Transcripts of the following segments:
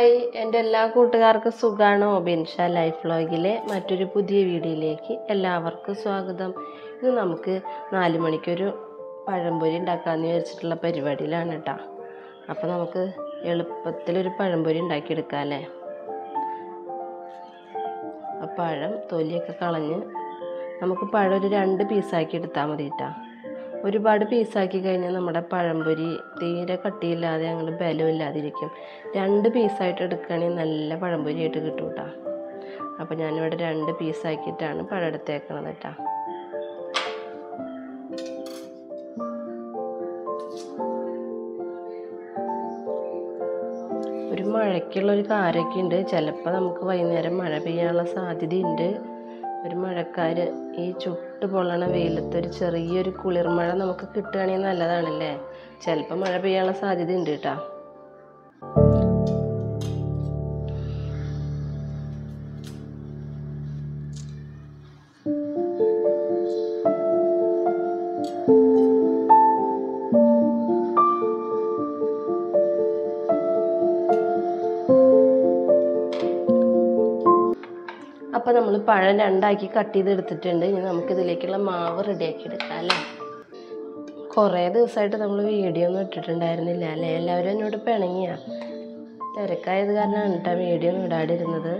hi എൻ്റെ എല്ലാ കൂട്ടുകാർക്കും സുഖാണോ ബിൻഷ ലൈഫ് വ്ളോഗിലെ മറ്റൊരു പുതിയ വീഡിയോയിലേക്ക് എല്ലാവർക്കും സ്വാഗതം ഇന്ന് നമുക്ക് നാല് മണിക്കൊരു പഴംപൊരി ഉണ്ടാക്കാമെന്ന് വിചാരിച്ചിട്ടുള്ള പരിപാടിയിലാണ് കേട്ടോ അപ്പോൾ നമുക്ക് എളുപ്പത്തിലൊരു പഴംപൊരി ഉണ്ടാക്കിയെടുക്കാം അല്ലേ ആ പഴം തൊലിയൊക്കെ കളഞ്ഞ് നമുക്ക് പഴം ഒരു രണ്ട് പീസാക്കി എടുത്താൽ മതി കേട്ടോ ഒരുപാട് പീസാക്കി കഴിഞ്ഞാൽ നമ്മുടെ പഴംപൊരി തീരെ കട്ടിയില്ലാതെ അങ്ങോട്ട് ബലമില്ലാതിരിക്കും രണ്ട് പീസായിട്ട് എടുക്കുകയാണെങ്കിൽ നല്ല പഴംപൊരി ആയിട്ട് കിട്ടും കേട്ടോ അപ്പോൾ ഞാനിവിടെ രണ്ട് പീസാക്കിയിട്ടാണ് പഴം എടുത്തേക്കണത് കേട്ടോ ഒരു മഴയ്ക്കുള്ള ഒരു കാരൊക്കെ ഉണ്ട് ചിലപ്പോൾ നമുക്ക് വൈകുന്നേരം മഴ പെയ്യാനുള്ള സാധ്യതയുണ്ട് ഒരു മഴക്കാര് ഈ ചുട്ട് പൊള്ളണ വെയിലത്ത് ഒരു ചെറിയൊരു കുളിർമഴ നമുക്ക് കിട്ടുകയാണെങ്കിൽ നല്ലതാണല്ലേ ചിലപ്പോൾ മഴ പെയ്യാനുള്ള സാധ്യത ഉണ്ട് കേട്ടോ അപ്പോൾ നമ്മൾ പഴം രണ്ടാക്കി കട്ട് ചെയ്ത് എടുത്തിട്ടുണ്ട് ഇനി നമുക്കിതിലേക്കുള്ള മാവ് റെഡിയാക്കി എടുക്കാം അല്ലേ കുറേ ദിവസമായിട്ട് നമ്മൾ വീഡിയോ ഒന്നും ഇട്ടിട്ടുണ്ടായിരുന്നില്ല അല്ലേ എല്ലാവരും എന്നോട് പിണങ്ങിയ തിരക്കായത് കാരണമാണ് കേട്ടോ വീഡിയോ ഒന്നും ഇടാതിരുന്നത്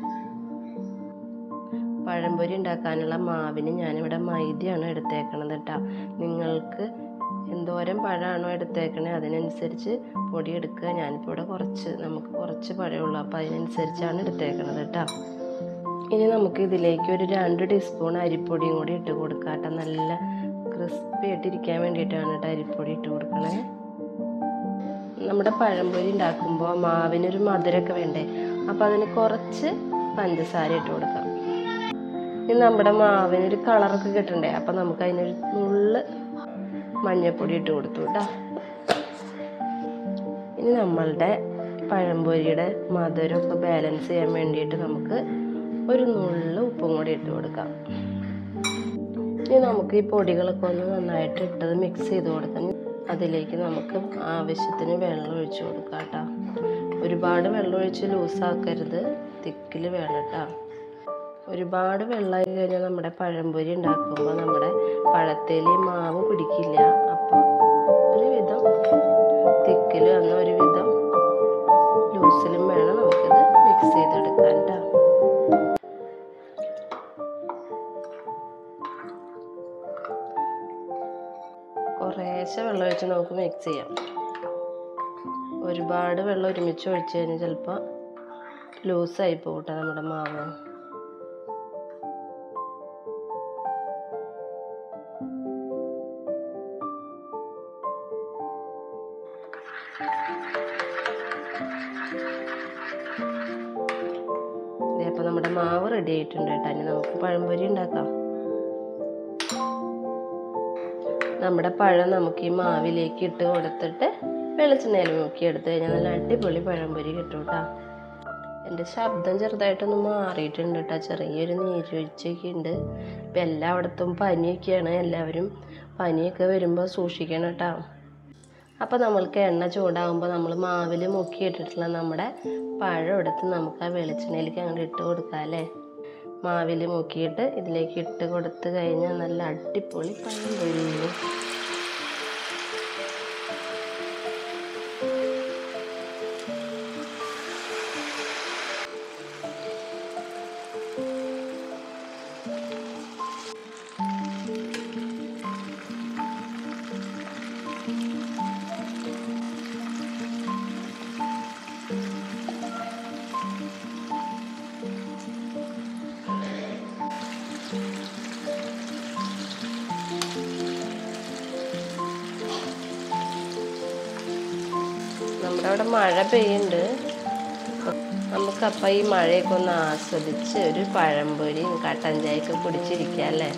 പഴംപൊരി ഉണ്ടാക്കാനുള്ള മാവിന് ഞാനിവിടെ മൈദയാണ് എടുത്തേക്കണത് കേട്ടോ നിങ്ങൾക്ക് എന്തോരം പഴമാണോ എടുത്തേക്കണേ അതിനനുസരിച്ച് പൊടി എടുക്കുക ഞാനിപ്പോൾ ഇവിടെ കുറച്ച് നമുക്ക് കുറച്ച് പഴമുള്ളൂ അപ്പോൾ അതിനനുസരിച്ചാണ് എടുത്തേക്കണത് കേട്ടോ ഇനി നമുക്ക് ഇതിലേക്ക് ഒരു രണ്ട് ടീസ്പൂൺ അരിപ്പൊടിയും കൂടി ഇട്ട് കൊടുക്കാം കേട്ടോ നല്ല ക്രിസ്പി ആയിട്ടിരിക്കാൻ വേണ്ടിയിട്ടാണ് കേട്ടോ അരിപ്പൊടി ഇട്ട് കൊടുക്കണേ നമ്മുടെ പഴംപൊരി ഉണ്ടാക്കുമ്പോൾ മാവിനൊരു മധുരമൊക്കെ വേണ്ടേ അപ്പോൾ അതിന് കുറച്ച് പഞ്ചസാര ഇട്ട് കൊടുക്കാം ഇനി നമ്മുടെ മാവിനൊരു കളറൊക്കെ കിട്ടണ്ടേ അപ്പോൾ നമുക്ക് അതിനൊരു നുള്ള് മഞ്ഞൾപ്പൊടി ഇട്ട് കൊടുത്തു കേട്ടോ ഇനി നമ്മളുടെ പഴംപൊരിയുടെ മധുരമൊക്കെ ബാലൻസ് ചെയ്യാൻ വേണ്ടിയിട്ട് നമുക്ക് ഒരു നുള്ള് ഉപ്പും കൂടി ഇട്ട് കൊടുക്കാം ഇനി നമുക്ക് ഈ പൊടികളൊക്കെ ഒന്ന് നന്നായിട്ട് ഇട്ടത് മിക്സ് ചെയ്ത് കൊടുക്കാം അതിലേക്ക് നമുക്ക് ആവശ്യത്തിന് വെള്ളം ഒഴിച്ച് കൊടുക്കാം കേട്ടോ ഒരുപാട് വെള്ളം ഒഴിച്ച് ലൂസാക്കരുത് തിക്കിൽ വേണം കേട്ടോ ഒരുപാട് വെള്ളമായി കഴിഞ്ഞാൽ നമ്മുടെ പഴംപൊരി ഉണ്ടാക്കുമ്പോൾ നമ്മുടെ പഴത്തേലി മാവ് പിടിക്കില്ല അപ്പോൾ ഒരുവിധം തിക്കിൽ വന്ന ഒരുവിധം ലൂസിലും വേണം നമുക്കിത് മിക്സ് ചെയ്തെടുക്കാൻ കേട്ടോ കുറേശ്ശെ വെള്ളം ഒഴിച്ച് നമുക്ക് മിക്സ് ചെയ്യാം ഒരുപാട് വെള്ളം ഒരുമിച്ച് ഒഴിച്ച് കഴിഞ്ഞാൽ ചിലപ്പോൾ ലൂസായി പോകട്ടെ നമ്മുടെ മാവ് അപ്പോൾ നമ്മുടെ മാവ് റെഡി ആയിട്ടുണ്ട് കേട്ടോ ഇനി നമുക്ക് പഴംപൊരി ഉണ്ടാക്കാം നമ്മുടെ പഴം നമുക്ക് ഈ മാവിലേക്ക് ഇട്ട് കൊടുത്തിട്ട് വെളിച്ചെണ്ണയിൽ മുക്കി എടുത്തു കഴിഞ്ഞാൽ നല്ല അടിപൊളി പഴംപൊരി കിട്ടും കേട്ടോ എൻ്റെ ശബ്ദം ചെറുതായിട്ടൊന്ന് മാറിയിട്ടുണ്ട് കേട്ടോ ചെറിയൊരു നീരൊഴിച്ചൊക്കെ ഉണ്ട് ഇപ്പം എല്ലായിടത്തും പനിയൊക്കെയാണ് എല്ലാവരും പനിയൊക്കെ വരുമ്പോൾ സൂക്ഷിക്കണം കേട്ടോ അപ്പോൾ നമ്മൾക്ക് എണ്ണ ചൂടാകുമ്പോൾ നമ്മൾ മാവിൽ മുക്കിയിട്ടിട്ടുള്ള നമ്മുടെ പഴം എടുത്ത് നമുക്ക് ആ വെളിച്ചെണ്ണയിലേക്ക് അങ്ങോട്ട് ഇട്ട് കൊടുക്കാം അല്ലേ മാവിൽ മുക്കിയിട്ട് ഇതിലേക്ക് ഇട്ട് കൊടുത്ത് കഴിഞ്ഞാൽ നല്ല അടിപൊളി പഴം പൊരിയും നമ്മുടെ അവിടെ മഴ പെയ്യുന്നുണ്ട് നമുക്കപ്പോൾ ഈ മഴയൊക്കെ ഒന്ന് ആസ്വദിച്ച് ഒരു പഴംപൊരിയും കട്ടൻ ചായയൊക്കെ കുടിച്ചിരിക്കാം അല്ലേ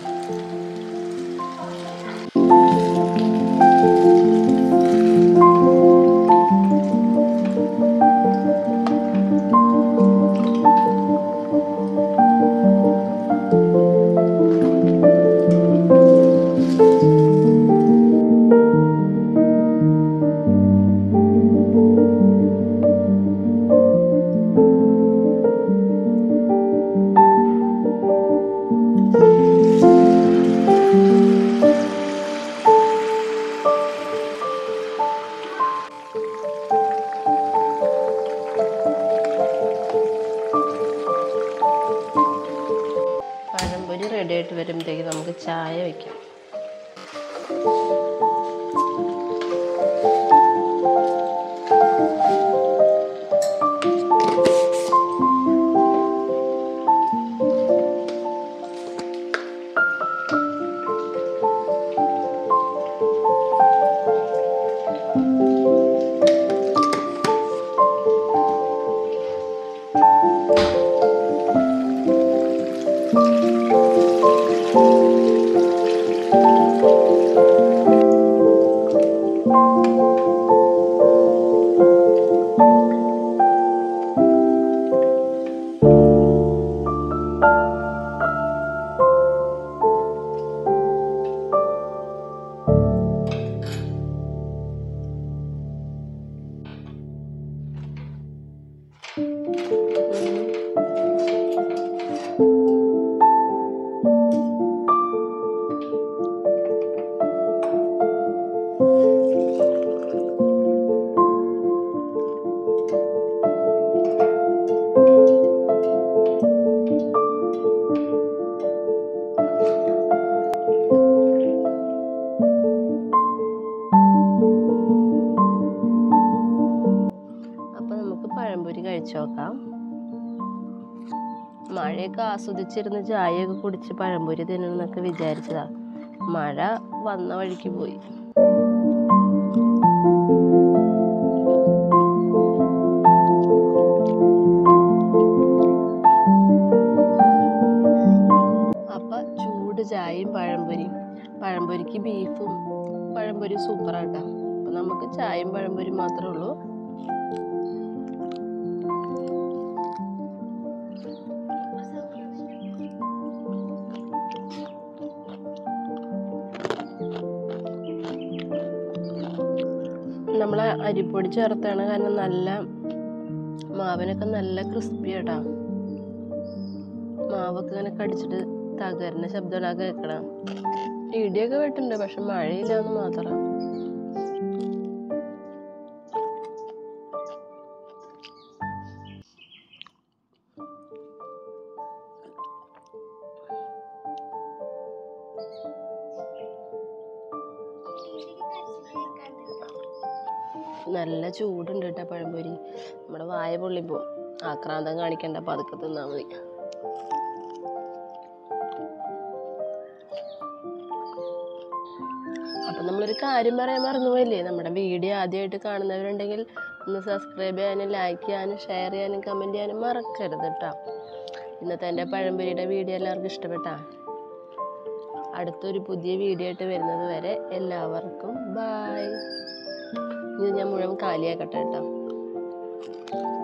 വരുമ്പോഴത്തേക്ക് നമുക്ക് ചായ വയ്ക്കാം അപ്പോൾ നമുക്ക് പഴംപൊരി കഴിച്ചു നോക്കാം മഴയൊക്കെ ആസ്വദിച്ചിരുന്ന് ചായയൊക്കെ കുടിച്ച് പഴംപൊരി തിന്നണമെന്നൊക്കെ വിചാരിച്ചതാ മഴ വന്ന വഴിക്ക് പോയി അപ്പൊ ചൂട് ചായയും പഴംപൊരിയും പഴംപൊരിക്ക് ബീഫും പഴംപൊരി സൂപ്പറാട്ടാ അപ്പൊ നമുക്ക് ചായയും പഴംപൊരി മാത്രമേ ഉള്ളൂ നമ്മൾ അരിപ്പൊടി ചേർത്താണ് കാരണം നല്ല മാവിനൊക്കെ നല്ല ക്രിസ്പി ആട്ടാ മാവൊക്കെ ഇങ്ങനെ കടിച്ചിട്ട് തകരുന്ന ശബ്ദമാണ് കേൾക്കണം ഇടിയൊക്കെ വെട്ടുണ്ട് പക്ഷെ മഴയില്ല എന്ന് മാത്രം നല്ല ചൂടുണ്ട് കേട്ടോ പഴംപൊരി നമ്മുടെ വായ പൊള്ളി പോവും ആക്രാന്തം കാണിക്കണ്ട പതുക്കെ തിന്നാൽ മതി അപ്പം നമ്മളൊരു കാര്യം പറയാൻ മറന്നുപോയില്ലേ നമ്മുടെ വീഡിയോ ആദ്യമായിട്ട് കാണുന്നവരുണ്ടെങ്കിൽ ഒന്ന് സബ്സ്ക്രൈബ് ചെയ്യാനും ലൈക്ക് ചെയ്യാനും ഷെയർ ചെയ്യാനും കമൻറ്റ് ചെയ്യാനും മറക്കരുത് കേട്ടോ ഇന്നത്തെ എൻ്റെ പഴംപൊരിയുടെ വീഡിയോ എല്ലാവർക്കും ഇഷ്ടപ്പെട്ടാ അടുത്തൊരു പുതിയ വീഡിയോ ആയിട്ട് വരുന്നത് വരെ എല്ലാവർക്കും ബായ് ഇത് ഞാൻ മുഴുവൻ കാലിയാക്കട്ടെ കേട്ടോ